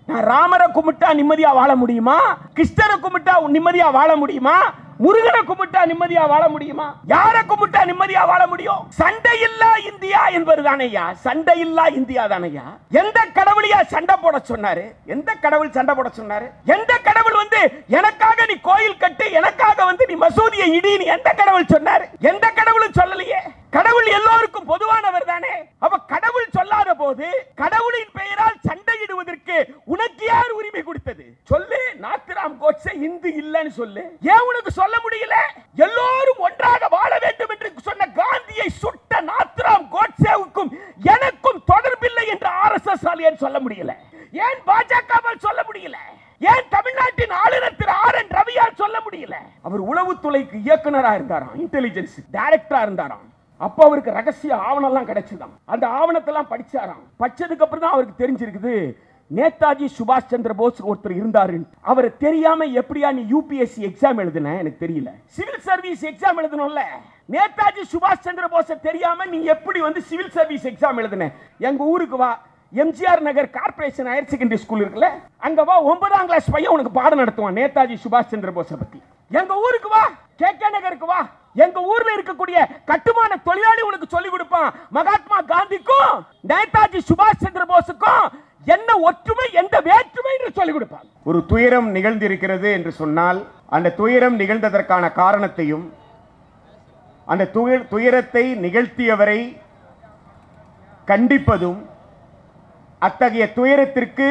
நான் ராமரை கும்பிட்டா நிம்மதியா வாழ முடியுமா கிருஷ்ணரை கும்பிட்டா நிம்மதியா வாழ முடியுமா முருகனை கும்பிட்டா நிம்மதியா வாழ முடியுமா யாரை கும்பிட்டா நிம்மதியா வாழ முடியும் சண்டை இல்லா இந்தியா என்பது தானையா சண்டை இல்லா இந்தியா தானையா எந்த கடவுளையா சண்டை போட சொன்னாரு எந்த கடவுள் சண்டை போட சொன்னாரு எந்த கடவுள் வந்து எனக்காக நீ கோயில் கட்டு எனக்காக வந்து நீ மசூதியை இடின்னு எந்த கடவுள் சொன்னாரு எந்த கடவுளும் சொல்லலையே கடவுள் எல்லோருக்கும் பொதுவானவர் தானே அப்ப கடவுள் சொல்லாத போது கடவுளின் பெயரால் சண்டையிடுவதற்கு உனக்கு யார் உரிமை கொடுத்தது சொல்லு நாத்திராம் கோட்சே இந்து இல்லைன்னு சொல்லு ஏன் உனக்கு சொல்ல முடியல எல்லோரும் ஒன்றாக வாழ வேண்டும் என்று சொன்ன காந்தியை சுட்ட நாத்திராம் கோட்சேவுக்கும் எனக்கும் தொடர்பில்லை என்று ஆர்எஸ்எஸ் ஏன் சொல்ல முடியல ஏன் பாஜகவால் சொல்ல முடியல ஏன் தமிழ்நாட்டின் ஆளுநர் திரு ஆர் என் ரவியால் சொல்ல முடியல அவர் உளவுத்துறைக்கு இயக்குனரா இருந்தாராம் இன்டெலிஜென்ஸ் டைரக்டரா இருந்தாராம் அப்ப அவருக்கு ரகசிய ஆவணம் எல்லாம் கிடைச்சதாம் அந்த ஆவணத்தெல்லாம் படிச்சாராம் படிச்சதுக்கு அப்புறம் தான் அவருக்கு தெரிஞ்சிருக்குது நேதாஜி சுபாஷ் சந்திர போஸ் ஒருத்தர் இருந்தாரு அவரை தெரியாம எப்படியா நீ யூபிஎஸ்சி எக்ஸாம் எழுதுன எனக்கு தெரியல சிவில் சர்வீஸ் எக்ஸாம் எழுதணும்ல நேதாஜி சுபாஷ் சந்திர போஸ தெரியாம நீ எப்படி வந்து சிவில் சர்வீஸ் எக்ஸாம் எழுதுன எங்க ஊருக்கு வா MGR Nagar corporation higher secondary school இருக்குல்ல அங்க வா ஒன்பதாம் கிளாஸ் பையன் உனக்கு பாடம் நடத்துவான் நேதாஜி சுபாஷ் சந்திர போஸ பத்தி எங்க ஊருக்கு வா கே கே நகருக்கு வா எங்க ஊர்ல இருக்கக்கூடிய கட்டுமான தொழிலாளி உனக்கு சொல்லி கொடுப்பான் மகாத்மா காந்திக்கும் நேதாஜி சுபாஷ் சந்திர போஸுக்கும் என்ன ஒற்றுமை எந்த வேற்றுமை என்று சொல்லி கொடுப்பான் ஒரு துயரம் நிகழ்ந்திருக்கிறது என்று சொன்னால் அந்த துயரம் நிகழ்ந்ததற்கான காரணத்தையும் அந்த துயர் துயரத்தை நிகழ்த்தியவரை கண்டிப்பதும் அத்தகைய துயரத்திற்கு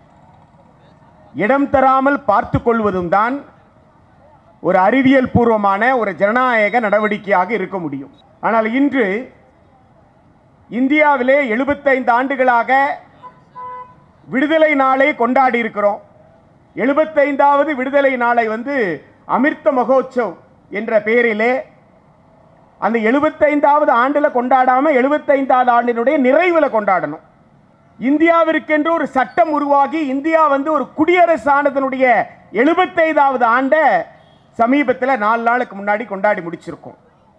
இடம் தராமல் பார்த்து கொள்வதும் தான் ஒரு அறிவியல் பூர்வமான ஒரு ஜனநாயக நடவடிக்கையாக இருக்க முடியும் ஆனால் இன்று இந்தியாவிலே எழுபத்தைந்து ஆண்டுகளாக விடுதலை நாளை கொண்டாடி இருக்கிறோம் எழுபத்தைந்தாவது விடுதலை நாளை வந்து அமிர்த மகோத்சவ் என்ற பெயரிலே அந்த எழுபத்தைந்தாவது ஆண்டில் கொண்டாடாம எழுபத்தைந்தாவது ஆண்டினுடைய நிறைவில் கொண்டாடணும் இந்தியாவிற்கென்று ஒரு சட்டம் உருவாகி இந்தியா வந்து ஒரு குடியரசு ஆனதனுடைய எழுபத்தைந்தாவது ஆண்டை சமீபத்தில் நாலு நாளுக்கு முன்னாடி கொண்டாடி முடிச்சிருக்கோம்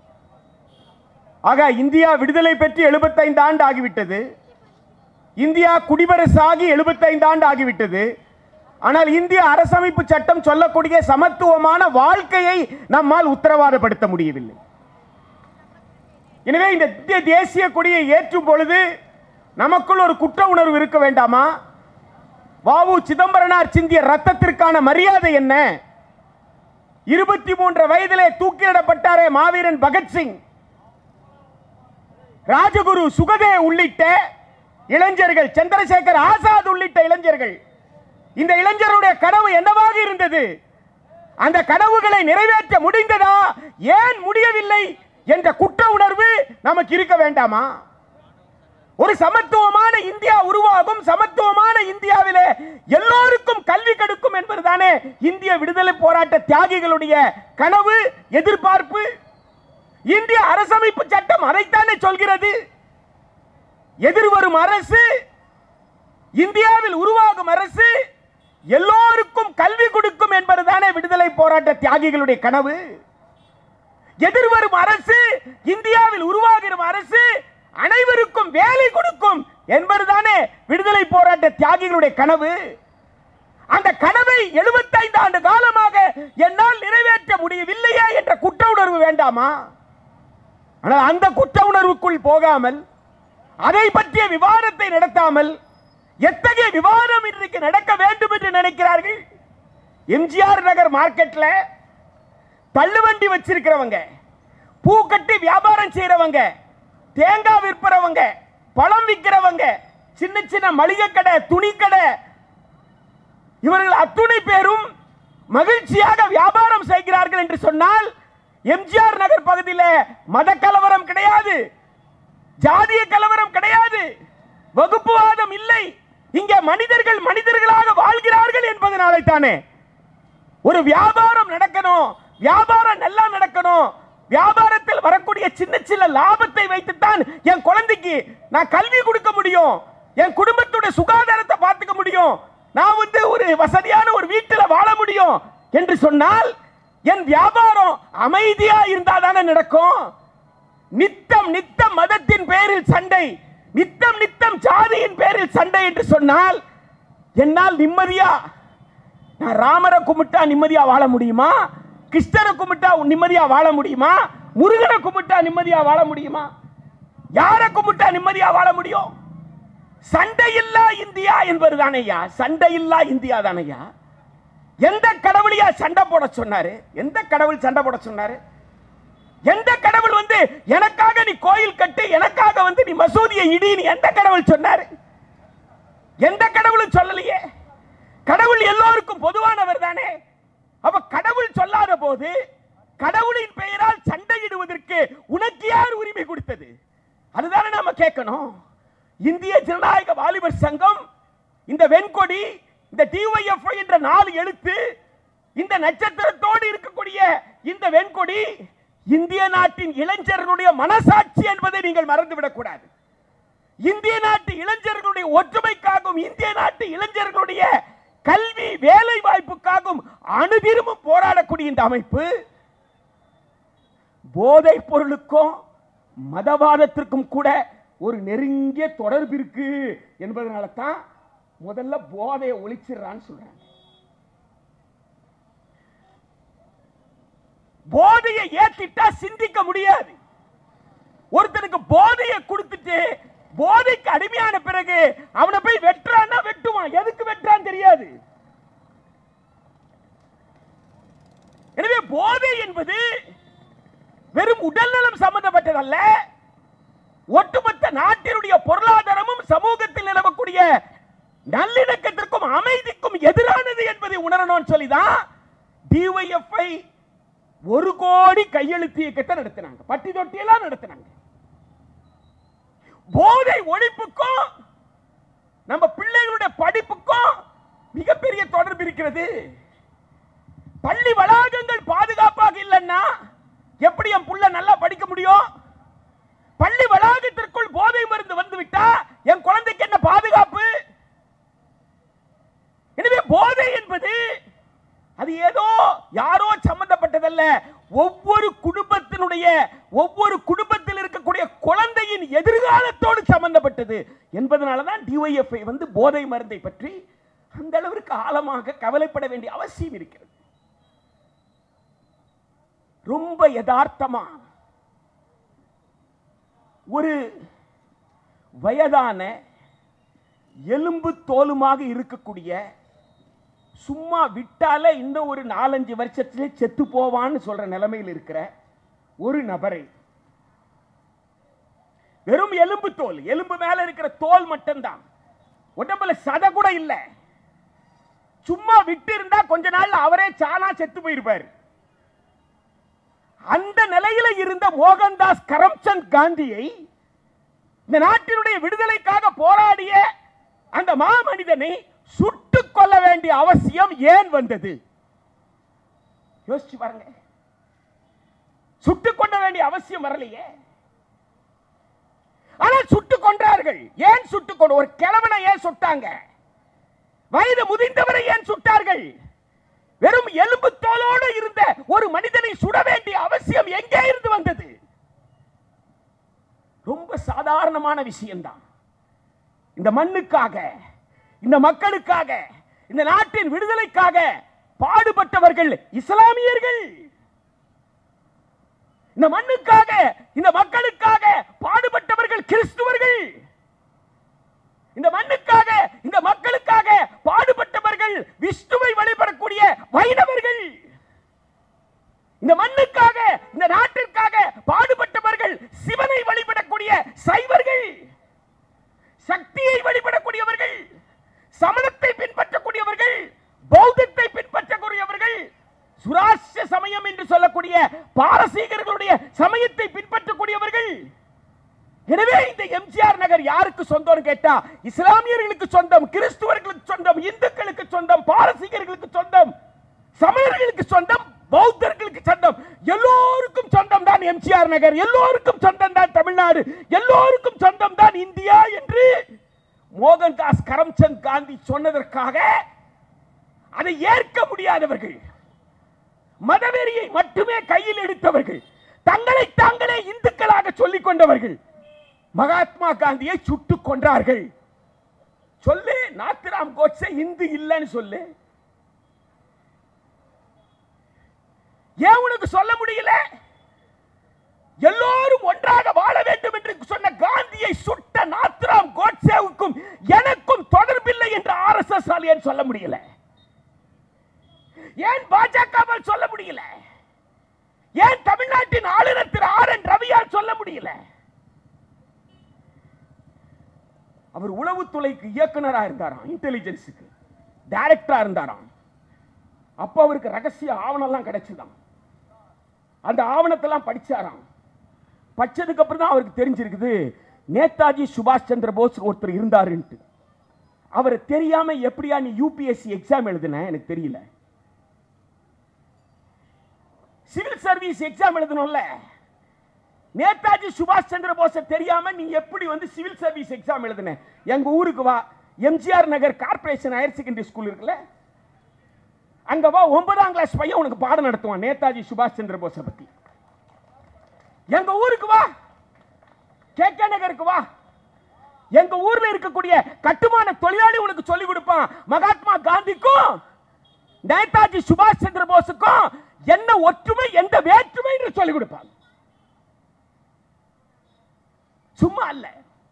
ஆக இந்தியா விடுதலை பெற்று எழுபத்தைந்து ஆண்டு ஆகிவிட்டது இந்தியா குடியரசாகி எழுபத்தைந்து ஆண்டு ஆகிவிட்டது ஆனால் இந்திய அரசமைப்பு சட்டம் சொல்லக்கூடிய சமத்துவமான வாழ்க்கையை நம்மால் உத்தரவாதப்படுத்த முடியவில்லை எனவே இந்த இந்திய தேசிய கொடியை ஏற்றும் பொழுது நமக்குள் ஒரு குற்ற உணர்வு இருக்க வேண்டாமா வாவு சிதம்பரனார் சிந்திய ரத்தத்திற்கான மரியாதை என்ன இருபத்தி மூன்று வயதிலே தூக்கிலிடப்பட்டாரே மாவீரன் பகத்சிங் ராஜகுரு சுகதே உள்ளிட்ட இளைஞர்கள் சந்திரசேகர் ஆசாத் உள்ளிட்ட இளைஞர்கள் இந்த இளைஞருடைய கனவு என்னவாக இருந்தது அந்த கனவுகளை நிறைவேற்ற முடிந்ததா ஏன் முடியவில்லை என்ற குற்ற உணர்வு நமக்கு இருக்க வேண்டாமா ஒரு சமத்துவமான இந்தியா உருவாகும் சமத்துவமான இந்தியாவிலே எல்லோருக்கும் கல்வி கெடுக்கும் என்பதுதானே இந்திய விடுதலை போராட்ட தியாகிகளுடைய கனவு எதிர்பார்ப்பு இந்திய அரசமைப்பு சட்டம் அதைத்தானே சொல்கிறது எதிர்வரும் அரசு இந்தியாவில் உருவாகும் அரசு எல்லோருக்கும் கல்வி கொடுக்கும் என்பதுதானே விடுதலை போராட்ட தியாகிகளுடைய கனவு எதிர்வரும் அரசு இந்தியாவில் உருவாகிற அரசு அனைவருக்கும் வேலை கொடுக்கும் என்பதுதானே விடுதலை போராட்ட தியாகிகளுடைய கனவு அந்த கனவை 75 ஆண்டு காலமாக என்னால் நிறைவேற்ற முடியவில்லையே என்ற குற்ற உணர்வு வேண்டாமா ஆனால் அந்த குற்ற உணர்வுக்குள் போகாமல் அதை பற்றிய விவாதத்தை நடத்தாமல் எத்தகைய விவாதம் இன்றைக்கு நடக்க வேண்டும் என்று நினைக்கிறார்கள் எம்ஜிஆர் நகர் மார்க்கெட்ல தள்ளுவண்டி வச்சிருக்கிறவங்க பூ கட்டி வியாபாரம் செய்யறவங்க தேங்காய் விற்பறவங்க பழம் விற்கிறவங்க சின்ன சின்ன மளிகை கடை துணி கடை இவர்கள் அத்துணை பேரும் மகிழ்ச்சியாக வியாபாரம் செய்கிறார்கள் என்று சொன்னால் எம்ஜிஆர் நகர் பகுதியில் மத கலவரம் கிடையாது ஜாதிய கலவரம் கிடையாது வகுப்புவாதம் இல்லை இங்கே மனிதர்கள் மனிதர்களாக வாழ்கிறார்கள் என்பதனாலே தானே ஒரு வியாபாரம் நடக்கணும் வியாபாரம் நல்லா நடக்கணும் வியாபாரத்தில் வரக்கூடிய சின்ன சின்ன லாபத்தை வைத்துத்தான் என் குழந்தைக்கு நான் கல்வி கொடுக்க முடியும் என் குடும்பத்துடைய சுகாதாரத்தை பார்த்துக்க முடியும் நான் வந்து ஒரு வசதியான ஒரு வீட்டில் வாழ முடியும் என்று சொன்னால் என் வியாபாரம் அமைதியா இருந்தா தானே நடக்கும் நித்தம் நித்தம் மதத்தின் பேரில் சண்டை நித்தம் நித்தம் ஜாதியின் பேரில் சண்டை என்று சொன்னால் என்னால் நிம்மதியா நான் ராமரை கும்பிட்டா நிம்மதியா வாழ முடியுமா கிருஷ்ணரை கும்பிட்டா நிம்மதியா வாழ முடியுமா முருகனை கும்பிட்டா நிம்மதியா வாழ முடியுமா யாரை கும்பிட்டா நிம்மதியா வாழ முடியும் சண்டையில்லா இந்தியா என்பது தானையா சண்டையில்லா இந்தியா தானையா எந்த கடவுளையா சண்டை போட சொன்னாரு எந்த கடவுள் சண்டை போட சொன்னாரு எந்த கடவுள் வந்து எனக்காக நீ கோயில் கட்டு எனக்காக வந்து நீ மசூதியை இடின்னு எந்த கடவுள் சொன்னாரு எந்த கடவுளும் சொல்லலையே கடவுள் எல்லோருக்கும் பொதுவானவர் தானே அப்ப கடவுள் சொல்லாத போது கடவுளின் பெயரால் சண்டையிடுவதற்கு உனக்கு யார் உரிமை கொடுத்தது அதுதானே நாம கேட்கணும் இந்திய ஜனநாயக வாலிபர் சங்கம் இந்த வெண்கொடி இந்த டிஒய்எஃப் என்ற நாலு எழுத்து இந்த நட்சத்திரத்தோடு இருக்கக்கூடிய இந்த வெண்கொடி இந்திய நாட்டின் இளைஞர்களுடைய மனசாட்சி என்பதை நீங்கள் மறந்துவிடக் கூடாது இந்திய நாட்டு இளைஞர்களுடைய ஒற்றுமைக்காகவும் இந்திய நாட்டு இளைஞர்களுடைய கல்வி வேலை வாய்ப்புக்காகவும் அணுதினமும் போராடக்கூடிய இந்த அமைப்பு போதைப் பொருளுக்கும் மதவாதத்திற்கும் கூட ஒரு நெருங்கிய தொடர்பு இருக்கு என்பதனால தான் முதல்ல போதையை ஒழிச்சிடுறான்னு சொல்றாங்க போதையை ஏத்திட்டா சிந்திக்க முடியாது ஒருத்தனுக்கு போதையை கொடுத்துட்டு போதைக்கு அடிமையான பிறகு அவனை போய் வெட்டுறான்னா வெட்டுவான் எதுக்கு வெட்டுறான்னு தெரியாது எனவே போதை என்பது வெறும் உடல்நலம் சம்பந்தப்பட்டதல்ல ஒட்டுமொத்த நாட்டினுடைய பொருளாதாரமும் சமூகத்தில் நிலவக்கூடிய நல்லிணக்கத்திற்கும் அமைதிக்கும் எதிரானது என்பதை உணரணும்னு சொல்லிதான் டிஒய்எஃப்ஐ ஒரு கோடி கையெழுத்து இயக்கத்தை நடத்தினாங்க பட்டி தொட்டியெல்லாம் நடத்தினாங்க போதை ஒழிப்புக்கும் நம்ம பிள்ளைகளுடைய படிப்புக்கும் மிகப்பெரிய தொடர்பு இருக்கிறது பள்ளி வளாகங்கள் பாதுகாப்பாக இல்லைன்னா எப்படி என் புள்ள நல்லா படிக்க முடியும் பள்ளி வளாகத்திற்குள் போதை மருந்து வந்து விட்டா என் குழந்தைக்கு என்ன பாதுகாப்பு எனவே போதை என்பது அது ஏதோ யாரோ சம்பந்தப்பட்டதல்ல ஒவ்வொரு குடும்பத்தினுடைய ஒவ்வொரு குடும்பத்தில் இருக்கக்கூடிய குழந்தையின் எதிர்காலத்தோடு சம்பந்தப்பட்டது என்பதனால தான் டிஒய்எஃப்ஐ வந்து போதை மருந்தை பற்றி அந்த அளவிற்கு ஆழமாக கவலைப்பட வேண்டிய அவசியம் இருக்கிறது ரொம்ப யதார்த்தமா ஒரு வயதான எலும்பு தோலுமாக இருக்கக்கூடிய சும்மா விட்டாலே இந்த ஒரு நாலஞ்சு வருஷத்திலே செத்து போவான்னு சொல்ற நிலைமையில் இருக்கிற ஒரு நபரை வெறும் எலும்பு தோல் எலும்பு மேல இருக்கிற தோல் மட்டும்தான் உடம்புல சதை கூட இல்ல சும்மா விட்டு இருந்தா கொஞ்ச நாள்ல அவரே சானா செத்து போயிருப்பார் அந்த நிலையில இருந்த மோகன்தாஸ் கரம்சந்த் காந்தியை இந்த நாட்டினுடைய விடுதலைக்காக போராடிய அந்த மாமனிதனை சுட்டுக் கொள்ள வேண்டிய அவசியம் ஏன் வந்தது யோசிச்சு பாருங்க சுட்டுக் கொள்ள வேண்டிய அவசியம் வரலையே ஆனால் சுட்டுக் கொன்றார்கள் ஏன் சுட்டுக் கொண்டு ஒரு கிழவனை ஏன் சுட்டாங்க வயது முதிர்ந்தவரை ஏன் சுட்டார்கள் வெறும் எலும்பு தோலோடு இருந்த ஒரு மனிதனை சுட வேண்டிய அவசியம் எங்கே இருந்து வந்தது ரொம்ப சாதாரணமான விஷயம்தான் இந்த மண்ணுக்காக இந்த மக்களுக்காக இந்த நாட்டின் விடுதலைக்காக பாடுபட்டவர்கள் இஸ்லாமியர்கள் இந்த மண்ணுக்காக இந்த மக்களுக்காக பாடுபட்டவர்கள் கிறிஸ்துவர்கள் இந்த மண்ணுக்காக இந்த மக்களுக்காக பாடுபட்டவர்கள் விஷ்ணுவை வழிபடக்கூடிய வைணவர்கள் இந்த மண்ணுக்காக இந்த நாட்டிற்காக பாடுபட்டவர்கள் சிவனை வழிபடக்கூடிய சைவர்கள் சக்தியை வழிபடக்கூடியவர்கள் சமணத்தை பின்பற்றக்கூடியவர்கள் பௌத்தத்தை பின்பற்றக்கூடியவர்கள் சுராஷ்ய சமயம் என்று சொல்லக்கூடிய பாரசீகர்களுடைய சமயத்தை பின்பற்றக்கூடியவர்கள் எனவே இந்த எம்ஜிஆர் நகர் யாருக்கு சொந்தம் கேட்டா இஸ்லாமியர்களுக்கு சொந்தம் கிறிஸ்துவர்களுக்கு சொந்தம் இந்துக்களுக்கு சொந்தம் பாரசீகர்களுக்கு சொந்தம் சமயர்களுக்கு சொந்தம் பௌத்தர்களுக்கு சொந்தம் எல்லோருக்கும் சொந்தம் தான் எம்ஜிஆர் நகர் எல்லோருக்கும் சொந்தம் தான் தமிழ்நாடு எல்லோருக்கும் சொந்தம் தான் இந்தியா என்று மோகன்தாஸ் கரம்சந்த் காந்தி சொன்னதற்காக அதை ஏற்க முடியாதவர்கள் மதவெறியை மட்டுமே கையில் எடுத்தவர்கள் தங்களை தாங்களே இந்துக்களாக சொல்லிக் கொண்டவர்கள் மகாத்மா காந்தியை சுட்டுக் கொன்றார்கள் சொல்லேன் நாத்திராம் கோட்ஸே இந்து இல்லைன்னு சொல்லு ஏன் உனக்கு சொல்ல முடியல எல்லோரும் ஒன்றாக வாழ வேண்டும் என்று சொன்ன காந்தியை சுட்ட நாத்ராம் கோட்சேவுக்கும் எனக்கும் தொடர்பில்லை என்று ஆர்எஸ்எஸ் ஏன் சொல்ல முடியல ஏன் பாஜகவால் சொல்ல முடியல ஏன் தமிழ்நாட்டின் ஆளுநர் திரு ஆர் என் ரவியால் சொல்ல முடியல அவர் உளவுத்துறைக்கு இயக்குனரா இருந்தாராம் இன்டெலிஜென்ஸுக்கு டைரக்டரா இருந்தாராம் அப்போ அவருக்கு ரகசிய ஆவணம்லாம் கிடைச்சுதான் அந்த ஆவணத்தெல்லாம் படிச்சாராம் படிச்சதுக்கு அப்புறம் தான் அவருக்கு தெரிஞ்சிருக்குது நேதாஜி சுபாஷ் சந்திர போஸ் ஒருத்தர் இருந்தாருன்ட்டு அவரை தெரியாம எப்படியா நீ யூபிஎஸ்சி எக்ஸாம் எழுதுன எனக்கு தெரியல சிவில் சர்வீஸ் எக்ஸாம் எழுதணும்ல நேதாஜி சுபாஷ் சந்திர போஸ தெரியாம நீ எப்படி வந்து சிவில் சர்வீஸ் எக்ஸாம் எழுதுன எங்க ஊருக்கு வா MGR Nagar corporation higher secondary school இருக்குல்ல அங்க வா ஒன்பதாம் கிளாஸ் பையன் உனக்கு பாடம் நடத்துவான் நேதாஜி சுபாஷ் சந்திர போஸ பத்தி எங்க ஊருக்கு வா கே கே நகருக்கு வா எங்க ஊர்ல இருக்கக்கூடிய கட்டுமான தொழிலாளி உனக்கு சொல்லி கொடுப்பான் மகாத்மா காந்திக்கும் நேதாஜி சுபாஷ் சந்திர போஸுக்கும் என்ன ஒற்றுமை எந்த வேற்றுமை என்று சொல்லிக் கொடுப்பாங்க சும்மா அல்ல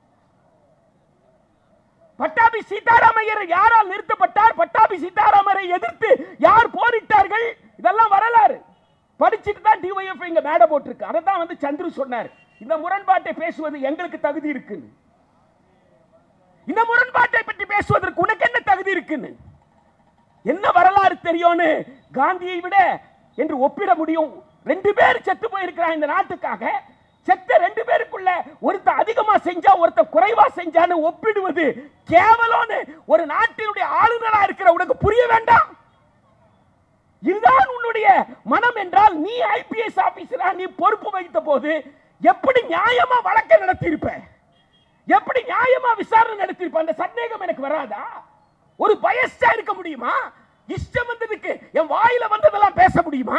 பட்டாபி சீதாராமையர் யாரால் நிறுத்தப்பட்டார் பட்டாபி சீதாராமரை எதிர்த்து யார் போரிட்டார்கள் இதெல்லாம் வரலாறு படிச்சுட்டு தான் டிஒய்எஃப் இங்க மேடை போட்டிருக்கு அதை தான் வந்து சந்துரு சொன்னார் இந்த முரண்பாட்டை பேசுவது எங்களுக்கு தகுதி இருக்குன்னு இந்த முரண்பாட்டை பற்றி பேசுவதற்கு உனக்கு என்ன தகுதி இருக்குன்னு என்ன வரலாறு தெரியும்னு காந்தியை விட என்று ஒப்பிட முடியும் ரெண்டு பேர் செத்து போயிருக்கிறான் இந்த நாட்டுக்காக செத்த ரெண்டு பேருக்குள்ள ஒருத்தன் அதிகமா செஞ்சா ஒருத்தன் குறைவா செஞ்சான்னு ஒப்பிடுவது கேவலம்னு ஒரு நாட்டினுடைய ஆளுநரா இருக்கிற உனக்கு புரிய வேண்டாம் இதுதான் உன்னுடைய மனம் என்றால் நீ ஐபிஎஸ் ஆபீசரா நீ பொறுப்பு வைத்த போது எப்படி நியாயமா வழக்கை நடத்தியிருப்ப எப்படி நியாயமா விசாரணை நடத்தியிருப்ப அந்த சந்தேகம் எனக்கு வராதா ஒரு பயஸ்டா இருக்க முடியுமா இஷ்டம் வந்ததுக்கு என் வாயில வந்ததெல்லாம் பேச முடியுமா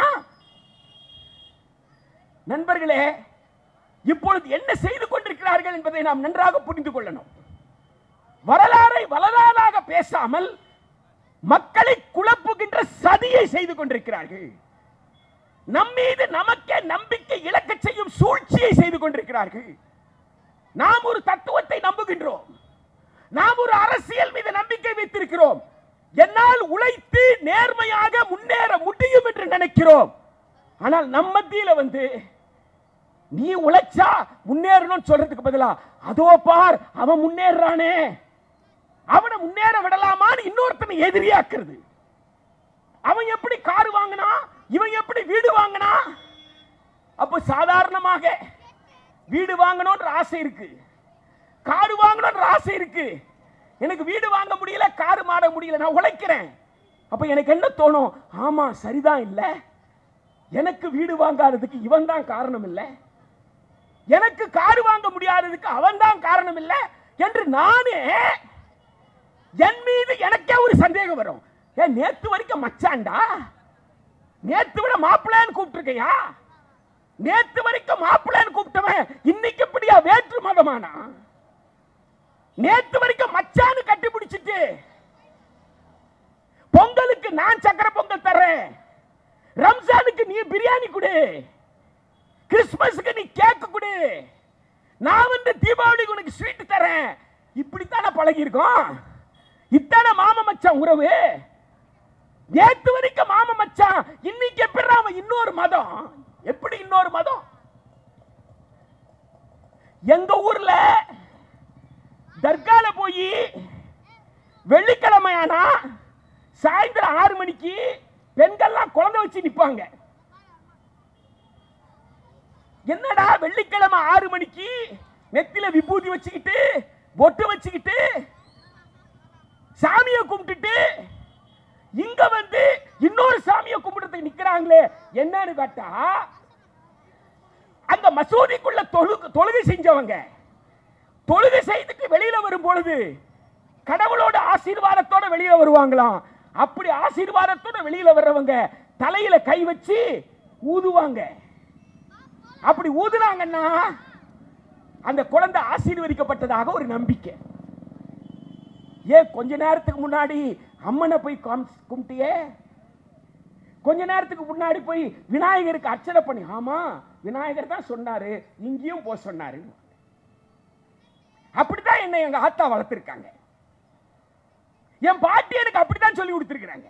நண்பர்களே இப்பொழுது என்ன செய்து கொண்டிருக்கிறார்கள் என்பதை நாம் நன்றாக புரிந்து கொள்ளணும் வரலாறை வரலாறாக பேசாமல் மக்களை குழப்புகின்ற சதியை செய்து கொண்டிருக்கிறார்கள் நம் மீது நமக்கே நம்பிக்கை இழக்க செய்யும் சூழ்ச்சியை செய்து கொண்டிருக்கிறார்கள் நாம் ஒரு தத்துவத்தை நம்புகின்றோம் நாம் ஒரு அரசியல் மீது நம்பிக்கை வைத்திருக்கிறோம் என்னால் உழைத்து நேர்மையாக முன்னேற முடியும் என்று நினைக்கிறோம் ஆனால் நம்ம மத்தியில வந்து நீ உழைச்சா முன்னேறணும்னு சொல்றதுக்கு பதிலா அதோ பார் அவன் முன்னேறானே அவனை முன்னேற விடலாமான்னு இன்னொருத்தனை எதிரியாக்குறது அவன் எப்படி கார் வாங்கினா இவன் எப்படி வீடு வாங்கினா அப்ப சாதாரணமாக வீடு வாங்கணும்ன்ற ஆசை இருக்கு கார் வாங்கணும்ன்ற ஆசை இருக்கு எனக்கு வீடு வாங்க முடியல கார் மாட முடியல நான் உழைக்கிறேன் அப்ப எனக்கு என்ன தோணும் ஆமா சரிதான் இல்ல எனக்கு வீடு வாங்காததுக்கு இவன் தான் காரணம் இல்ல எனக்கு கார் வாங்க முடியாததுக்கு அவன் தான் காரணம் இல்ல என்று நானே என் மீது எனக்கே ஒரு சந்தேகம் வரும் ஏன் நேத்து வரைக்கும் மச்சான்டா நேத்து விட மாப்பிள்ளைன்னு கூப்பிட்டுருக்கையா நேத்து வரைக்கும் மாப்பிள்ளைன்னு கூப்பிட்டவன் இன்னைக்கு எப்படியா வேற்று மதமானா நேத்து வரைக்கும் மச்சான்னு கட்டி பிடிச்சிட்டு பொங்கலுக்கு நான் சக்கரை பொங்கல் தர்றேன் ரம்ஜானுக்கு நீ பிரியாணி கொடு கிறிஸ்துமஸுக்கு நீ கேக் கொடு நான் வந்து தீபாவளிக்கு உனக்கு ஸ்வீட் தரேன் இப்படித்தானே பழகி இருக்கோம் இத்தான மாம மச்சான் உறவு நேத்து வரைக்கும் மாம மச்சான் இன்னைக்கு எப்படி அவன் இன்னொரு மதம் எப்படி இன்னொரு மதம் எங்க ஊர்ல தர்கால போய் வெள்ளிக்கிழமை ஆனா சாயந்தரம் ஆறு மணிக்கு பெண்கள்லாம் குழந்தை வச்சு நிப்பாங்க என்னடா வெள்ளிக்கிழமை ஆறு மணிக்கு நெத்தில விபூதி வச்சுக்கிட்டு பொட்டு வச்சுக்கிட்டு சாமியை கும்பிட்டுட்டு இங்க வந்து இன்னொரு சாமியை கும்பிடுறதுக்கு நிக்கிறாங்களே என்னன்னு கேட்டா அந்த மசூதிக்குள்ள தொழுகு தொழுகை செஞ்சவங்க தொழுகை செய்துட்டு வெளியில வரும் பொழுது கடவுளோட ஆசீர்வாதத்தோட வெளியில வருவாங்களாம் அப்படி ஆசீர்வாதத்தோட வெளியில வர்றவங்க தலையில கை வச்சு ஊதுவாங்க அப்படி ஊதுனாங்கன்னா அந்த குழந்தை ஆசீர்வதிக்கப்பட்டதாக ஒரு நம்பிக்கை ஏன் கொஞ்ச நேரத்துக்கு முன்னாடி அம்மனை போய் காம்- கும்பிட்டியே கொஞ்ச நேரத்துக்கு முன்னாடி போய் விநாயகருக்கு அர்ச்சனை பண்ணி ஆமா விநாயகர் தான் சொன்னாரு இங்கேயும் போக சொன்னாரு அப்படிதான் என்னை எங்க ஆத்தா வளர்த்திருக்காங்க என் பாட்டி எனக்கு அப்படித்தான் சொல்லி கொடுத்திருக்கிறாங்க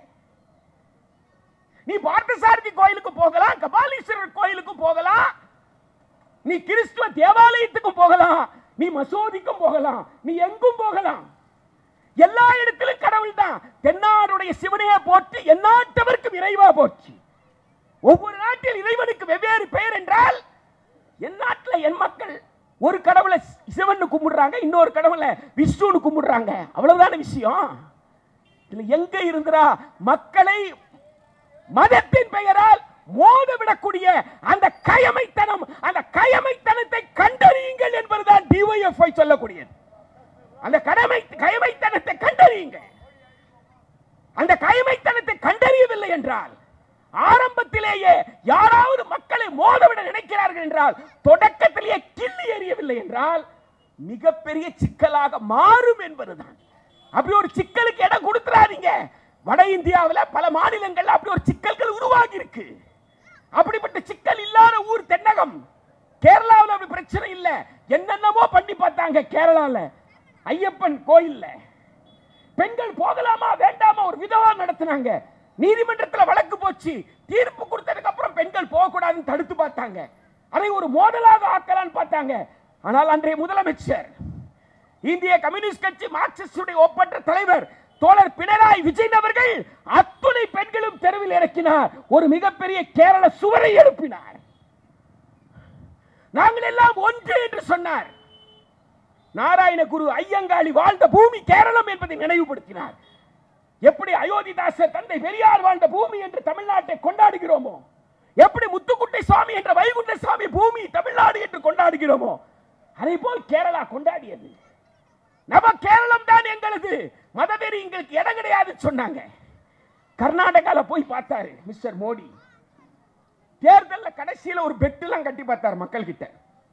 நீ பார்த்தசாரதி கோயிலுக்கு போகலாம் கபாலீஸ்வரர் கோயிலுக்கு போகலாம் நீ கிறிஸ்துவ தேவாலயத்துக்கும் போகலாம் நீ மசூதிக்கும் போகலாம் நீ எங்கும் போகலாம் எல்லா இடத்திலும் கடவுள் தான் தென்னாடுடைய சிவனையே போற்றி எந்நாட்டவர்க்கும் இறைவா போற்றி ஒவ்வொரு நாட்டில் இறைவனுக்கு வெவ்வேறு பெயர் என்றால் என் நாட்டில் என் மக்கள் ஒரு கடவுளை சிவன் கும்பிடுறாங்க இன்னொரு கடவுளை விஷ்ணுன்னு கும்பிடுறாங்க அவ்வளவுதான விஷயம் இதுல எங்க இருந்துரா மக்களை மதத்தின் பெயரால் மோத விடக்கூடிய அந்த கயமைத்தனம் அந்த கயமைத்தனத்தை கண்டறியுங்கள் என்பதுதான் டிஒய்எஃப்ஐ சொல்லக்கூடியது அந்த கடமை கயமைத்தனத்தை கண்டறியுங்கள் அந்த கயமைத்தனத்தை கண்டறியவில்லை என்றால் ஆரம்பத்திலேயே யாராவது மக்களை மோதவிட நினைக்கிறார்கள் என்றால் தொடக்கத்திலேயே கிள்ளி எறியவில்லை என்றால் மிகப்பெரிய சிக்கலாக மாறும் என்பதுதான் அப்படி ஒரு சிக்கலுக்கு இடம் கொடுத்துறாதீங்க வட இந்தியாவில் பல மாநிலங்கள்ல அப்படி ஒரு சிக்கல்கள் உருவாகி இருக்கு அப்படிப்பட்ட சிக்கல் இல்லாத ஊர் தென்னகம் கேரளாவில் அப்படி பிரச்சனை இல்ல என்னென்னமோ பண்ணி பார்த்தாங்க கேரளால ஐயப்பன் கோயில்ல பெண்கள் போகலாமா வேண்டாமா ஒரு விதவா நடத்தினாங்க நீதிமன்றத்தில் வழக்கு போச்சு தீர்ப்பு கொடுத்ததுக்கு அப்புறம் பெண்கள் போக கூடாதுன்னு தடுத்து பார்த்தாங்க அதை ஒரு மோதலாக ஆக்கலான்னு பார்த்தாங்க ஆனால் அன்றைய முதலமைச்சர் இந்திய கம்யூனிஸ்ட் கட்சி மார்க்சிஸ்டுடைய ஒப்பற்ற தலைவர் தோழர் பினராயி விஜயன் அவர்கள் அத்துணை பெண்களும் தெருவில் இறக்கினார் ஒரு மிகப்பெரிய கேரள சுவரை எழுப்பினார் நாங்கள் எல்லாம் ஒன்று என்று சொன்னார் நாராயணகுரு ஐயங்காளி வாழ்ந்த பூமி கேரளம் என்பதை நினைவுபடுத்தினார் எப்படி அயோத்திதாசர் தந்தை பெரியார் வாழ்ந்த பூமி என்று தமிழ்நாட்டை கொண்டாடுகிறோமோ எப்படி முத்துக்குட்டை சுவாமி என்ற வைகுண்ட சுவாமி பூமி தமிழ்நாடு என்று கொண்டாடுகிறோமோ அதே போல் கேரளா கொண்டாடியது நம்ம கேரளம் தான் எங்களது மதவெறி எங்களுக்கு இடம் கிடையாது சொன்னாங்க கர்நாடகால போய் பார்த்தாரு மிஸ்டர் மோடி தேர்தல்ல கடைசியில ஒரு பெட்டுலாம் கட்டி பார்த்தாரு மக்கள் கிட்ட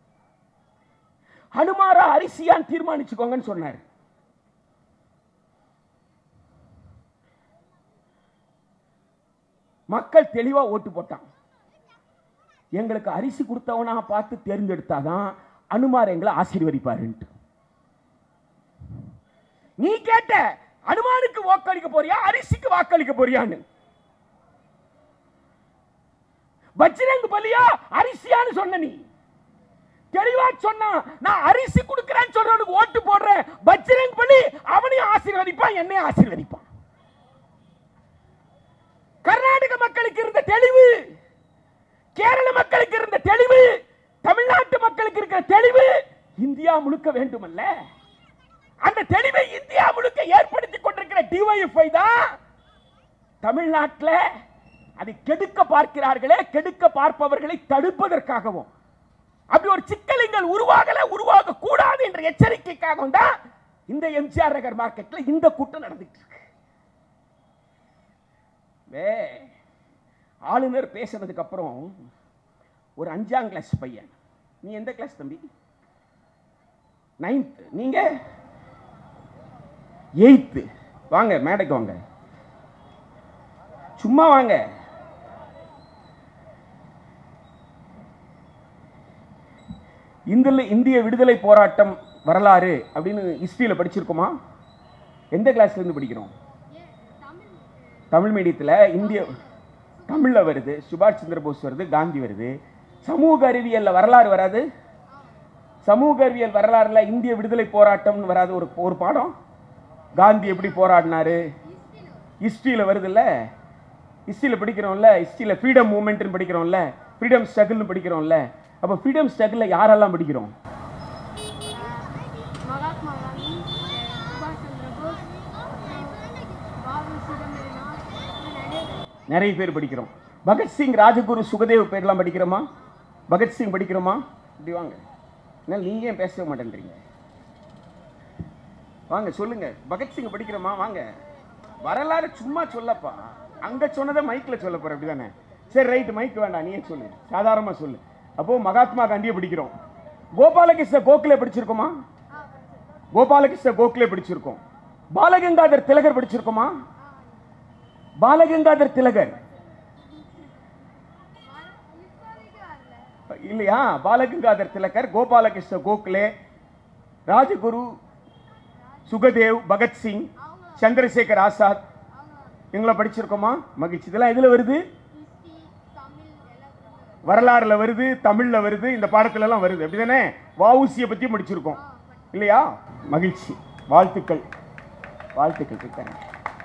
ஹனுமாரா அரிசியான்னு தீர்மானிச்சுக்கோங்கன்னு சொன்னார் மக்கள் தெளிவா ஓட்டு போட்டான் எங்களுக்கு அரிசி கொடுத்தவனா பார்த்து தேர்ந்தெடுத்தாதான் அனுமார் எங்களை ஆசீர்வதிப்பாருன்ட்டு நீ கேட்ட அனுமானுக்கு வாக்களிக்க போறியா அரிசிக்கு வாக்களிக்க போறியான்னு பஜ்ரங் பலியா அரிசியான்னு சொன்ன நீ தெளிவா சொன்னா நான் அரிசி கொடுக்கிறேன்னு சொல்றவனுக்கு ஓட்டு போடுறேன் பஜ்ரங் பலி அவனையும் ஆசீர்வதிப்பான் என்னையும் ஆசீர்வதிப்பான் கர்நாடக மக்களுக்கு இருந்த தெளிவு கேரள மக்களுக்கு இருந்த தெளிவு தமிழ்நாட்டு மக்களுக்கு இருக்கிற தெளிவு இந்தியா முழுக்க வேண்டுமல்ல அந்த தெளிவை இந்தியா முழுக்க ஏற்படுத்தி கொண்டிருக்கிற டிஒய்எஃப்ஐ தான் தமிழ்நாட்டில் அதை கெடுக்க பார்க்கிறார்களே கெடுக்க பார்ப்பவர்களை தடுப்பதற்காகவும் அப்படி ஒரு சிக்கல் இங்கள் உருவாகல உருவாக கூடாது என்ற எச்சரிக்கைக்காகவும் தான் இந்த எம்ஜிஆர் நகர் மார்க்கெட்ல இந்த கூட்டம் நடந்துட்டு இருக்கு வே ஆளுநர் பேசுனதுக்கு அப்புறம் ஒரு அஞ்சாம் கிளாஸ் பையன் நீ எந்த கிளாஸ் தம்பி நைன்த் நீங்க எயித்து வாங்க மேடைக்கு வாங்க சும்மா வாங்க இந்திய இந்திய விடுதலை போராட்டம் வரலாறு அப்படின்னு ஹிஸ்டரியில் படிச்சிருக்கோமா எந்த கிளாஸ்ல இருந்து படிக்கிறோம் தமிழ் மீடியத்தில் இந்திய தமிழில் வருது சுபாஷ் சந்திர போஸ் வருது காந்தி வருது சமூக அறிவியலில் வரலாறு வராது சமூக அறிவியல் வரலாறுல இந்திய விடுதலை போராட்டம்னு வராது ஒரு ஒரு பாடம் காந்தி எப்படி போராடினாரு ஹிஸ்ட்ரியில் வருதுல்ல ஹிஸ்ட்ரியில் படிக்கிறோம்ல ஹிஸ்ட்ரியில் ஃப்ரீடம் மூமெண்ட்னு படிக்கிறோம்ல ஃப்ரீடம் ஸ்ட்ரகிள்னு படிக்கிறோம்ல அப்போ ஃப்ரீடம் ஸ்ட்ரகிளில் யாரெல்லாம் படிக்கிறோம் மகாத்மா காந்தி சுபாஷ் சந்திர போஸ் பாபு சிதம்பரனார் நிறைய பேர் நிறைய பேர் படிக்கிறோம் பகத்சிங் ராஜகுரு சுகதேவ் பேர்லாம் படிக்கிறோமா பகத்சிங் படிக்கிறோமா இப்படி வாங்க என்ன நீங்க ஏன் பேசவே மாட்டேன்றீங்க வாங்க சொல்லுங்க பகத்சிங் படிக்கிறோமா வாங்க வரலாறு சும்மா சொல்லப்பா அங்க சொன்னதை மைக்ல சொல்ல போற அப்படிதானே சரி ரைட் மைக் வேண்டாம் நீயே சொல்லு சாதாரணமா சொல்லு அப்போ மகாத்மா காந்தியை படிக்கிறோம் கோபாலகிருஷ்ண கோகலே படிச்சிருக்கோமா கோபாலகிருஷ்ண கோகலே படிச்சிருக்கோம் பாலகங்காதர் திலகர் படிச்சிருக்கோமா பாலகங்காதர் திலகர் இப்போதைக்கு வரல இல்லையா பாலகங்காதர் திலகர் கோபாலகிருஷ்ண கோகலே ராஜகுரு சுகதேவ் பகத்சிங் சந்திரசேகர் ஆசாத் இவங்கள படிச்சிருக்கோமா மகிழ்ச்சி இதெல்லாம் எதுல வருது ஹிஸ்ட்ரி தமிழ் எல்லாத்துக்கும் வரலாறுல வருது தமிழ்ல வருது இந்த பாடத்துல எல்லாம் வருது அப்படிதானே வஉசியை பத்தி படிச்சிருக்கோம் இல்லையா மகிழ்ச்சி வாழ்த்துக்கள் வாழ்த்துக்கள் கிட்டங்க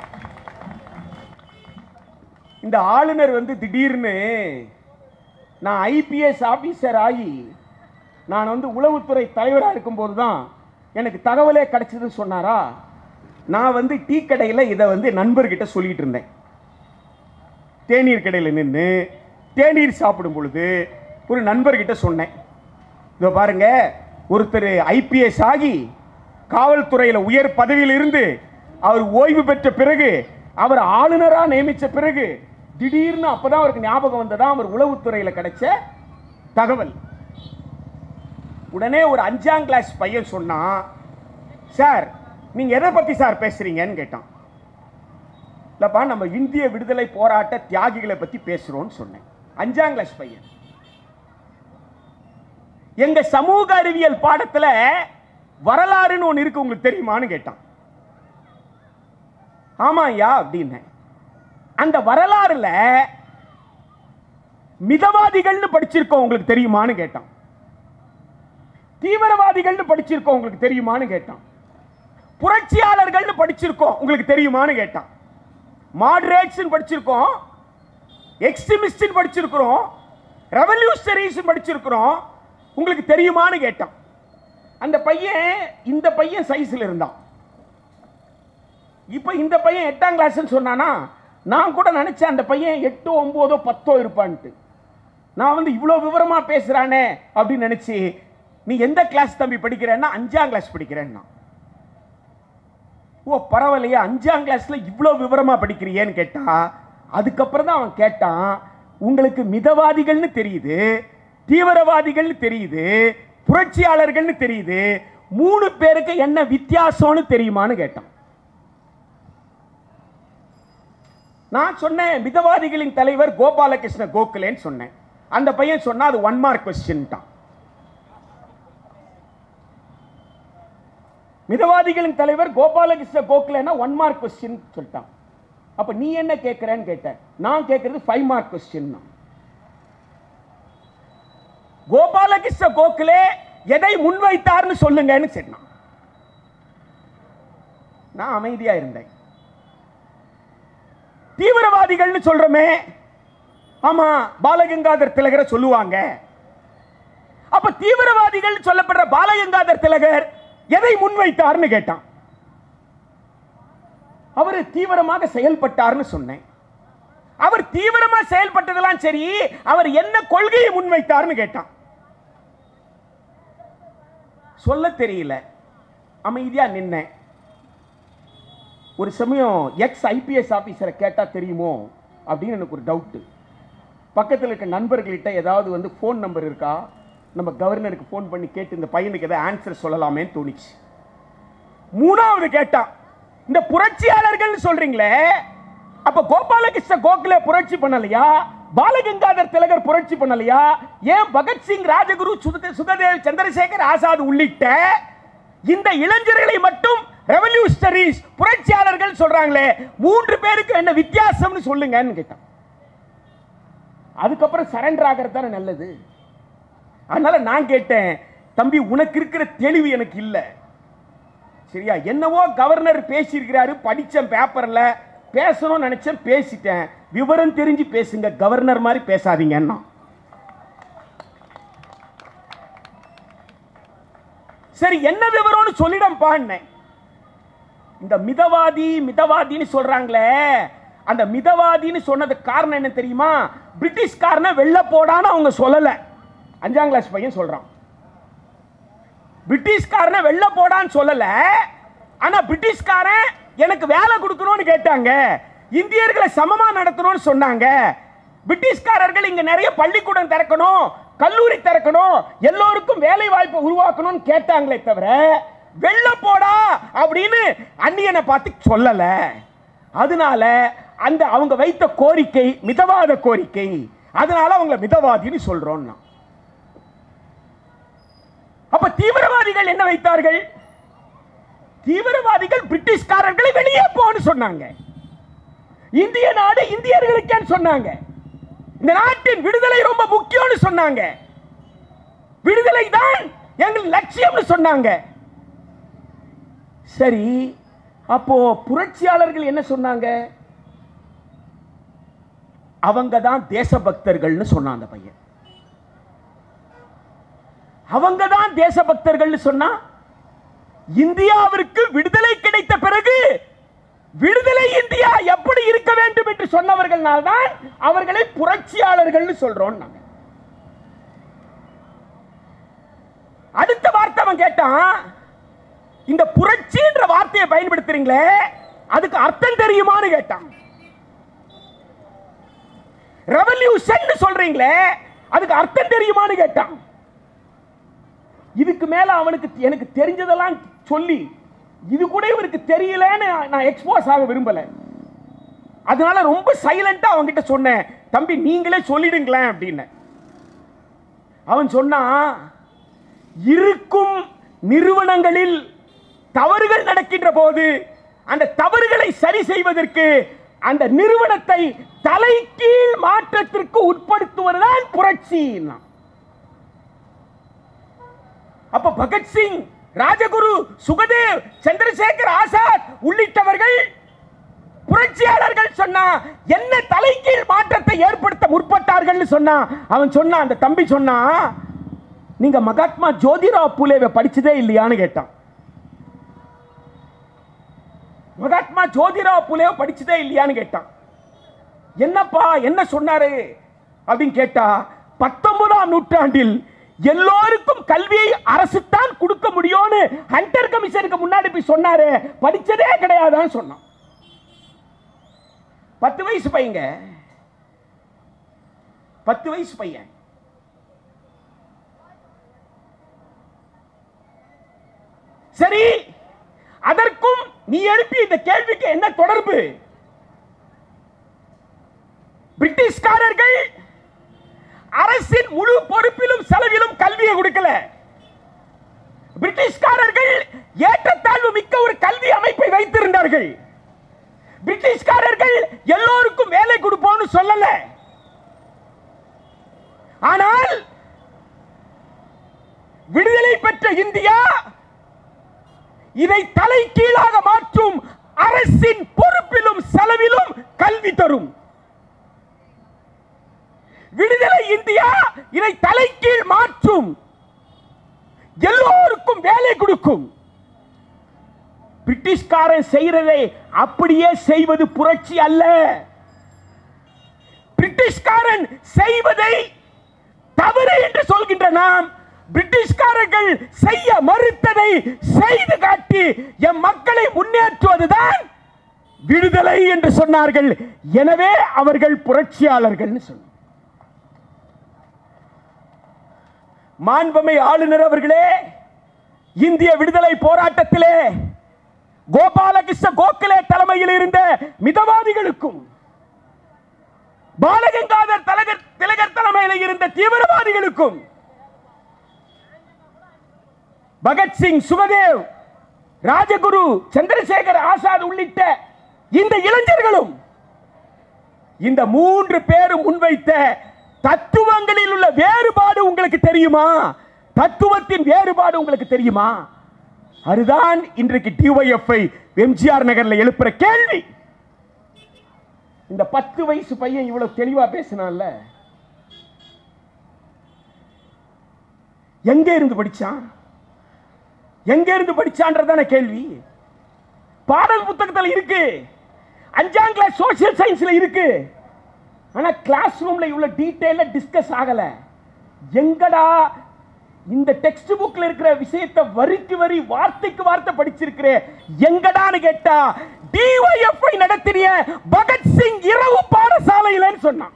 இந்த ஆளுநர் வந்து திடீர்னு நான் ஐபிஎஸ் ஆபீசர் ஆகி நான் வந்து உளவுத்துறை தலைவராக இருக்கும்போது தான் எனக்கு தகவலே கிடைச்சதுன்னு சொன்னாரா நான் வந்து டீ கடையில் இதை வந்து நண்பர்கிட்ட சொல்லிட்டு இருந்தேன் தேநீர் கடையில் நின்று தேநீர் சாப்பிடும் பொழுது ஒரு நண்பர்கிட்ட சொன்னேன் இதோ பாருங்க ஒருத்தர் ஐபிஎஸ் ஆகி காவல்துறையில் உயர் பதவியில் இருந்து அவர் ஓய்வு பெற்ற பிறகு அவர் ஆளுநராக நியமித்த பிறகு திடீர்னு அப்பதான் அவருக்கு ஞாபகம் வந்ததா அவர் உளவுத்துறையில் கிடைச்ச தகவல் உடனே ஒரு அஞ்சாம் கிளாஸ் பையன் சொன்னான் சார் நீங்க எதை பத்தி சார் பேசுறீங்கன்னு கேட்டான் இல்லப்பா நம்ம இந்திய விடுதலை போராட்ட தியாகிகளை பத்தி பேசுறோம்னு சொன்னேன் அஞ்சாம் கிளாஸ் பையன் எங்க சமூக அறிவியல் பாடத்துல வரலாறுன்னு ஒன்று இருக்கு உங்களுக்கு தெரியுமான்னு கேட்டான் ஆமா ஐயா அப்படின்னேன் அந்த வரலாறுல மிதவாதிகள்னு படிச்சிருக்கோம் உங்களுக்கு தெரியுமான்னு கேட்டான் தீவிரவாதிகள்னு படிச்சிருக்கோம் உங்களுக்கு தெரியுமான்னு கேட்டான் புரட்சியாளர்கள்னு படிச்சிருக்கோம் உங்களுக்கு தெரியுமான்னு கேட்டான் மாடரேட்ஸ் படிச்சிருக்கோம் எக்ஸ்ட்ரீமிஸ்ட் படிச்சிருக்கிறோம் ரெவல்யூஷனரிஸ் படிச்சிருக்கிறோம் உங்களுக்கு தெரியுமான்னு கேட்டான் அந்த பையன் இந்த பையன் சைஸ்ல இருந்தான் இப்போ இந்த பையன் எட்டாம் கிளாஸ்னு சொன்னானா நான் கூட நினைச்சேன் அந்த பையன் எட்டோ ஒன்பதோ பத்தோ இருப்பான்ட்டு நான் வந்து இவ்வளோ விவரமா பேசுறானே அப்படின்னு நினைச்சு நீ எந்த கிளாஸ் தம்பி படிக்கிறேன்னா அஞ்சாம் கிளாஸ் படிக்கிறேன்னா ஓ பரவாயில்லையே அஞ்சாம் கிளாஸ்ல இவ்வளோ விவரமா படிக்கிறியேன்னு கேட்டா அதுக்கப்புறம் தான் அவன் கேட்டான் உங்களுக்கு மிதவாதிகள்னு தெரியுது தீவிரவாதிகள்னு தெரியுது புரட்சியாளர்கள்னு தெரியுது மூணு பேருக்கு என்ன வித்தியாசம்னு தெரியுமான்னு கேட்டான் நான் சொன்னேன் மிதவாதிகளின் தலைவர் கோபாலகிருஷ்ண கோகலேன்னு சொன்னேன் அந்த பையன் சொன்னா அது ஒன் மார்க் கொஸ்டின்ட்டான் மிதவாதிகளின் தலைவர் கோபாலகிருஷ்ண கோகலேன்னா ஒன் மார்க் கொஸ்டின் சொல்லிட்டான் அப்ப நீ என்ன கேட்கிறேன்னு கேட்டேன் நான் கேட்கறது five mark question Gopalakrishna Gokhale எதை முன்வைத்தார்னு சொல்லுங்கன்னு சொன்னான் நான் அமைதியா இருந்தேன் தீவிரவாதிகள்னு சொல்றோமே ஆமா பாலகங்காதர் திலகரை சொல்லுவாங்க அப்ப தீவிரவாதிகள் சொல்லப்படுற பாலகங்காதர் திலகர் எதை முன்வைத்தார்னு கேட்டான் அவர் தீவிரமாக செயல்பட்டார்னு சொன்னேன் அவர் தீவிரமா செயல்பட்டதெல்லாம் சரி அவர் என்ன கொள்கையை முன்வைத்தார்னு கேட்டான் சொல்ல தெரியல அமைதியா நின்னேன் ஒரு சமயம் எக்ஸ் ஐபிஎஸ் ஆபீசரை கேட்டா தெரியுமோ அப்படின்னு எனக்கு ஒரு டவுட்டு பக்கத்தில் இருக்க நண்பர்கள்கிட்ட ஏதாவது வந்து ஃபோன் நம்பர் இருக்கா நம்ம கவர்னருக்கு ஃபோன் பண்ணி கேட்டு இந்த பையனுக்கு ஏதாவது ஆன்சர் சொல்லலாமேன்னு தோணுச்சு மூணாவது கேட்டான் இந்த புரட்சியாளர்கள் சொல்றீங்களே அப்ப கோபாலகிருஷ்ண கோகலே புரட்சி பண்ணலையா பாலகங்காதர் திலகர் புரட்சி பண்ணலையா ஏன் பகத்சிங் ராஜகுரு சுத- சுகதேவ் சந்திரசேகர் ஆசாத் உள்ளிட்ட இந்த இளைஞர்களை மட்டும் ரெவல்யூஷனரிஸ் புரட்சியாளர்கள் சொல்றாங்களே மூன்று பேருக்கு என்ன வித்தியாசம்னு சொல்லுங்கன்னு கேட்டான் அதுக்கப்புறம் சரண்டர் ஆகிறது தானே நல்லது அதனால நான் கேட்டேன் தம்பி உனக்கு இருக்கிற தெளிவு எனக்கு இல்லை சரியா என்னவோ கவர்னர் பேசியிருக்கிறாரு படிச்சேன் பேப்பர்ல பேசணும்னு நினைச்சேன் பேசிட்டேன் விவரம் தெரிஞ்சு பேசுங்க கவர்னர் மாதிரி பேசாதீங்கன்னா சரி என்ன விவரம்னு சொல்லிடம்பான்னேன் இந்த மிதவாதி மிதவாதின்னு சொல்றாங்களே அந்த மிதவாதின்னு சொன்னதுக்கு காரணம் என்ன தெரியுமா பிரிட்டிஷ்காரனை வெள்ள போடான்னு அவங்க சொல்லல அஞ்சாம் கிளாஸ் பையன் சொல்றான் பிரிட்டிஷ்காரனை வெளில போடான்னு சொல்லல ஆனா பிரிட்டிஷ்காரன் எனக்கு வேலை கொடுக்கணும்னு கேட்டாங்க இந்தியர்களை சமமா நடத்தணும்னு சொன்னாங்க பிரிட்டிஷ்காரர்கள் இங்க நிறைய பள்ளிக்கூடம் திறக்கணும் கல்லூரி திறக்கணும் எல்லோருக்கும் வேலை வாய்ப்பை உருவாக்கணும்னு கேட்டாங்களே தவிர வெள்ள போடா அப்படின்னு அந்நியனை பார்த்து சொல்லல அதனால அந்த அவங்க வைத்த கோரிக்கை மிதவாத கோரிக்கை அதனால அவங்கள மிதவாதின்னு சொல்றோம் அப்ப தீவிரவாதிகள் என்ன வைத்தார்கள் தீவிரவாதிகள் பிரிட்டிஷ்காரர்களை வெளியே போன்னு சொன்னாங்க இந்திய நாடு இந்தியர்களுக்கே சொன்னாங்க இந்த நாட்டின் விடுதலை ரொம்ப முக்கியம்னு சொன்னாங்க விடுதலை தான் எங்கள் லட்சியம்னு சொன்னாங்க சரி அப்போ புரட்சியாளர்கள் என்ன சொன்னாங்க அவங்க தான் தேசபக்தர்கள்னு சொன்னான் அந்த பையன் அவங்க தான் தேசபக்தர்கள்னு சொன்னா இந்தியாவிற்கு விடுதலை கிடைத்த பிறகு விடுதலை இந்தியா எப்படி இருக்க வேண்டும் என்று சொன்னவர்கள்னால் தான் அவர்களை புரட்சியாளர்கள்னு சொல்றோம் நாங்க அடுத்த வார்த்தை அவன் கேட்டான் இந்த புரட்சின்ற வார்த்தையை பயன்படுத்துறீங்களே அதுக்கு அர்த்தம் தெரியுமான்னு கேட்டான் ரெவல்யூஷன் சொல்றீங்களே அதுக்கு அர்த்தம் தெரியுமான்னு கேட்டான் இதுக்கு மேல அவனுக்கு எனக்கு தெரிஞ்சதெல்லாம் சொல்லி இது கூட இவருக்கு தெரியலன்னு நான் எக்ஸ்போஸ் ஆக விரும்பல அதனால ரொம்ப சைலண்டா அவன்கிட்ட சொன்னேன் தம்பி நீங்களே சொல்லிடுங்களேன் அப்படின்னு அவன் சொன்னான் இருக்கும் நிறுவனங்களில் தவறுகள் நடக்கின்ற போது அந்த தவறுகளை சரி செய்வதற்கு அந்த நிறுவனத்தை தலைகீழ் மாற்றத்திற்கு உட்படுத்துவதுதான் புரட்சி அப்ப பகத்சிங் ராஜகுரு சுகதேவ் சந்திரசேகர் ஆசாத் உள்ளிட்டவர்கள் புரட்சியாளர்கள் சொன்னா என்ன தலைகீழ் மாற்றத்தை ஏற்படுத்த முற்பட்டார்கள் சொன்னா அவன் சொன்னா அந்த தம்பி சொன்னா நீங்க மகாத்மா ஜோதிராவ் பூலேவை படிச்சதே இல்லையான்னு கேட்டான் மகாத்மா ஜோதிராவ் பூலேவை படிச்சதே இல்லையான்னு கேட்டான் என்னப்பா என்ன சொன்னாரு அப்படின்னு கேட்டா பத்தொன்பதாம் நூற்றாண்டில் எல்லோருக்கும் கல்வியை அரசு தான் கொடுக்க முடியும்னு ஹண்டர் கமிஷனுக்கு முன்னாடி போய் சொன்னாரு படிச்சதே கிடையாதான்னு சொன்னான் பத்து வயசு பையங்க பத்து வயசு பையன் சரி அதற்கும் நீ எழுப்பி இந்த கேள்விக்கு என்ன தொடர்பு பிரிட்டிஷ்காரர்கள் அரசின் முழு பொறுப்பிலும் செலவிலும் கல்வியை கொடுக்கல பிரிட்டிஷ்காரர்கள் ஏற்றத்தாழ்வு மிக்க ஒரு கல்வி அமைப்பை வைத்திருந்தார்கள் பிரிட்டிஷ்காரர்கள் எல்லோருக்கும் வேலை கொடுப்போம்னு சொல்லல ஆனால் விடுதலை பெற்ற இந்தியா இதை தலை கீழாக மாற்றும் அரசின் பொறுப்பிலும் செலவிலும் கல்வி தரும் விடுதலை இந்தியா இதை தலைகீழ் மாற்றும் எல்லோருக்கும் வேலை கொடுக்கும் பிரிட்டிஷ்காரன் செய்யறதை அப்படியே செய்வது புரட்சி அல்ல பிரிட்டிஷ்காரன் செய்வதை தவறு என்று சொல்கின்ற நாம் பிரிட்டிஷ்காரர்கள் செய்ய மறுத்ததை செய்து காட்டி எம் மக்களை முன்னேற்றுவதுதான் விடுதலை என்று சொன்னார்கள் எனவே அவர்கள் புரட்சியாளர்கள் சொன்னார் மாண்பமை ஆளுநர் அவர்களே இந்திய விடுதலை போராட்டத்திலே கோபாலகிருஷ்ண கோகலே தலைமையில் இருந்த மிதவாதிகளுக்கும் பாலகங்காதர் தலகர் திலகர் தலைமையில் இருந்த தீவிரவாதிகளுக்கும் பகத்சிங் சுகதேவ் ராஜகுரு சந்திரசேகர் ஆசாத் உள்ளிட்ட இந்த இளைஞர்களும் இந்த மூன்று பேரும் முன்வைத்த தத்துவங்களில் உள்ள வேறுபாடு உங்களுக்கு தெரியுமா தத்துவத்தின் வேறுபாடு உங்களுக்கு தெரியுமா அதுதான் இன்றைக்கு டிஒய்எஃப்ஐ எம்ஜிஆர் நகர்ல எழுப்புற கேள்வி இந்த பத்து வயசு பையன் இவ்வளவு தெளிவா பேசினான்ல எங்க இருந்து படிச்சான் எங்க இருந்து படிச்சான்றதான கேள்வி பாடல் புத்தகத்தில் இருக்கு அஞ்சாம் கிளாஸ் சோசியல் சயின்ஸ்ல இருக்கு ஆனா கிளாஸ் ரூம்ல இவ்வளவு டீடைலா டிஸ்கஸ் ஆகல எங்கடா இந்த டெக்ஸ்ட் புக்ல இருக்கிற விஷயத்தை வரிக்கு வரி வார்த்தைக்கு வார்த்தை படிச்சிருக்கிற எங்கடான்னு கேட்டா டிஒய்எஃப்ஐ நடத்திய பகத்சிங் இரவு பாடசாலையிலன்னு சொன்னான்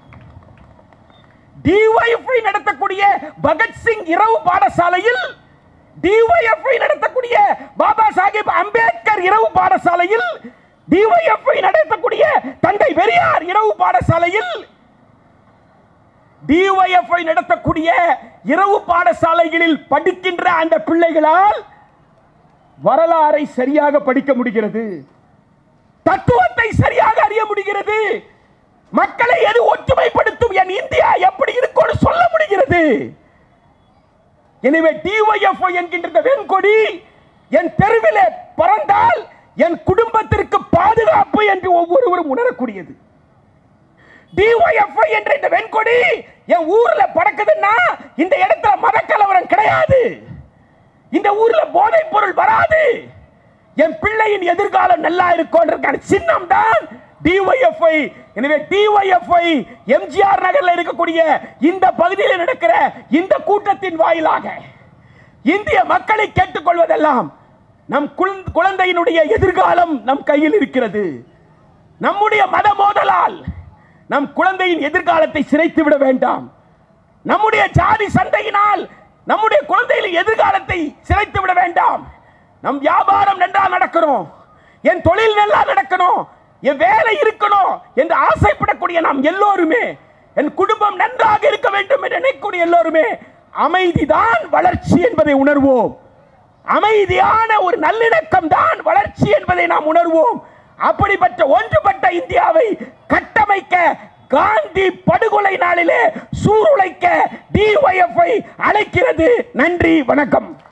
டிஒய்எஃப்ஐ நடத்தக்கூடிய பகத்சிங் இரவு பாடசாலையில் டிஒய்எஃப்ஐ நடத்தக்கூடிய பாபா சாஹிப் அம்பேத்கர் இரவு பாடசாலையில் டிஒய்எஃப்ஐ நடத்தக்கூடிய தந்தை பெரியார் இரவு பாடசாலையில் டிஒய்எஃப்ஐ நடத்தக்கூடிய இரவு பாடசாலைகளில் படிக்கின்ற அந்த பிள்ளைகளால் வரலாறை சரியாக படிக்க முடிகிறது தத்துவத்தை சரியாக அறிய முடிகிறது மக்களை எது ஒற்றுமைப்படுத்தும் என் இந்தியா எப்படி இருக்கும்னு சொல்ல முடிகிறது எனவே டிஒய்எஃப்ஐ என்கின்ற இந்த வெண்கொடி என் தெருவிலே பறந்தால் என் குடும்பத்திற்கு பாதுகாப்பு என்று ஒவ்வொருவரும் உணரக்கூடியது டிஒய்எஃப்ஐ என்ற இந்த வெண்கொடி என் ஊர்ல பறக்குதுன்னா இந்த இடத்துல மத கலவரம் கிடையாது இந்த ஊர்ல போதைப் பொருள் வராது என் பிள்ளையின் எதிர்காலம் நல்லா இருக்கும் சின்னம் தான் டிஒய்எஃப்ஐ எனவே டிஒய்எஃப்ஐ எம்ஜிஆர் நகர்ல இருக்கக்கூடிய இந்த பகுதியில் நடக்கிற இந்த கூட்டத்தின் வாயிலாக இந்திய மக்களை கேட்டுக்கொள்வதெல்லாம் நம் குழந்தை- குழந்தையினுடைய எதிர்காலம் நம் கையில் இருக்கிறது நம்முடைய மத மோதலால் நம் குழந்தையின் எதிர்காலத்தை சிதைத்து விட வேண்டாம் நம்முடைய ஜாதி சண்டையினால் நம்முடைய குழந்தைகளின் எதிர்காலத்தை சிதைத்து விட வேண்டாம் நம் வியாபாரம் நன்றா நடக்கணும் என் தொழில் நல்லா நடக்கணும் என் வேலை இருக்கணும் என்று ஆசைப்படக்கூடிய நாம் எல்லோருமே என் குடும்பம் நன்றாக இருக்க வேண்டும் என்று நினைக்கக்கூடிய எல்லோருமே அமைதிதான் வளர்ச்சி என்பதை உணர்வோம் அமைதியான ஒரு நல்லிணக்கம் தான் வளர்ச்சி என்பதை நாம் உணர்வோம் அப்படிப்பட்ட ஒன்றுபட்ட இந்தியாவை கட்டமைக்க காந்தி படுகொலை நாளிலே சூருழைக்க டிஒய்எஃப்ஐ அழைக்கிறது நன்றி வணக்கம்